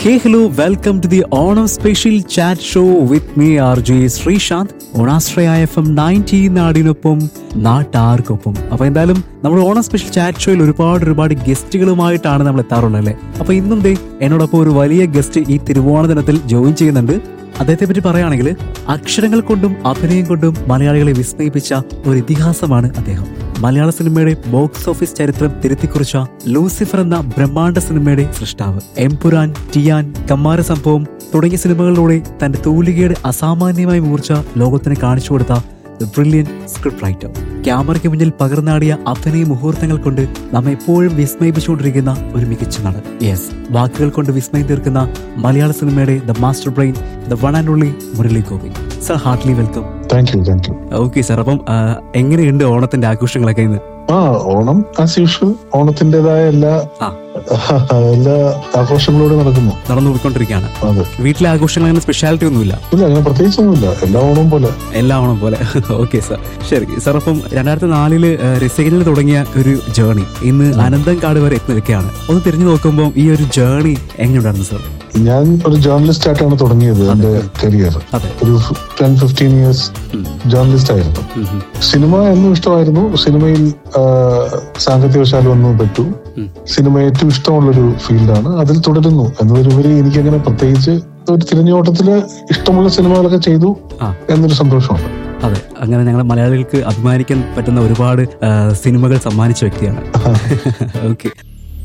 Hey hello welcome to the Onam special chat show with me R J Sreesanth ഓണാശ്രയ F M ninety നാടിനൊപ്പം നാട്ടാർക്കൊപ്പം അപ്പൊ എന്തായാലും നമ്മൾ ഓണം സ്പെഷ്യൽ ചാറ്റ് ഷോയിൽ ഒരുപാട് ഒരുപാട് ഗസ്റ്റുകളുമായിട്ടാണ് നമ്മൾ എത്താറുള്ളത് അല്ലേ അപ്പൊ ഇന്നും ദേ എന്നോടൊപ്പം ഒരു വലിയ ഗസ്റ്റ് ഈ തിരുവോണ ദിനത്തിൽ ജോയിൻ ചെയ്യുന്നുണ്ട് അദ്ദേഹത്തെ പറ്റി പറയുകയാണെങ്കിൽ അക്ഷരങ്ങൾ കൊണ്ടും അഭിനയം കൊണ്ടും മലയാളികളെ വിസ്മയിപ്പിച്ച ഒരു ഇതിഹാസമാണ് അദ്ദേഹം മലയാള സിനിമയുടെ ബോക്സ് ഓഫീസ് ചരിത്രം തിരുത്തിക്കുറിച്ച ലൂസിഫർ എന്ന ബ്രഹ്മാണ്ഡ സിനിമയുടെ സൃഷ്ടാവ് എംപുരാൻ ടിയാൻ കമ്മാര സംഭവം തുടങ്ങിയ സിനിമകളിലൂടെ തന്റെ തൂലികയുടെ അസാമാന്യമായ മൂർച്ച ലോകത്തിന് കാണിച്ചു കൊടുത്ത ബ്രില്യൻ സ്ക്രിപ്റ്റ് റൈറ്റർ ക്യാമറയ്ക്ക് മുന്നിൽ പകർന്നാടിയ അഭിനയ മുഹൂർത്തങ്ങൾ കൊണ്ട് നമ്മെ എപ്പോഴും വിസ്മയിപ്പിച്ചുകൊണ്ടിരിക്കുന്ന ഒരു മികച്ച നടൻ യെസ് വാക്കുകൾ കൊണ്ട് വിസ്മയം തീർക്കുന്ന മലയാള സിനിമയുടെ the master brain the one and only Murali Gopi sir heartly welcome thank you thank you okay sir അപ്പം ആ, എങ്ങനെയുണ്ട് ഓണത്തിന്റെ ആഘോഷങ്ങളൊക്കെ ഇന്ന് ആ ഓണം ആസ് യൂഷ്വൽ ഓണത്തിന്റേതായ എല്ലാ ആ. എല്ലാ ആഘോഷങ്ങളോടും നടക്കുന്നു നടന്നു പോയിക്കൊണ്ടിരിക്കുകയാണ് അതെ വീട്ടിലെ ആഘോഷങ്ങൾ അങ്ങനെ സ്പെഷ്യാലിറ്റി ഒന്നുമില്ല ഇല്ല അങ്ങനെ പ്രത്യേകിച്ചൊന്നുമില്ല എല്ലാ ഓണവും പോലെ എല്ലാ ഓണം പോലെ ഓക്കെ സാർ ശരി സാർ അപ്പം രണ്ടായിരത്തി നാലില് രസികനിൽ തുടങ്ങിയ ഒരു ജേണി ഇന്ന് അനന്തം കാട് വരെ എത്തി നിൽക്കുകയാണ് ഒന്ന് തിരിഞ്ഞു നോക്കുമ്പോൾ ഈ ഒരു ജേണി എങ്ങനെയുണ്ടായിരുന്നു സാർ ഞാൻ ഒരു ജേർണലിസ്റ്റ് ആയിട്ടാണ് തുടങ്ങിയത് എന്റെ കരിയർ അതെ ഒരു ടെൻ ഫിഫ്റ്റീൻ ഇയേഴ്സ് ഉം. ജേർണലിസ്റ്റ് ആയിരുന്നു ഉം, ഉം, സിനിമ എന്നും ഇഷ്ടമായിരുന്നു സിനിമയിൽ ആ, സാങ്കത്യവശാൽ വന്നു പറ്റൂ ഉം. സിനിമ ഏറ്റവും ഇഷ്ടമുള്ളൊരു ഫീൽഡാണ് അതിൽ തുടരുന്നു എന്നതിലുപരി എനിക്കങ്ങനെ പ്രത്യേകിച്ച് ഒരു തിരഞ്ഞോട്ടത്തില് ഇഷ്ടമുള്ള സിനിമകളൊക്കെ ചെയ്തു ആ. എന്നൊരു സന്തോഷമുണ്ട് അതെ അങ്ങനെ ഞങ്ങൾ മലയാളികൾക്ക് അഭിമാനിക്കാൻ പറ്റുന്ന ഒരുപാട് ആ, സിനിമകൾ സമ്മാനിച്ച വ്യക്തിയാണ് ഓക്കെ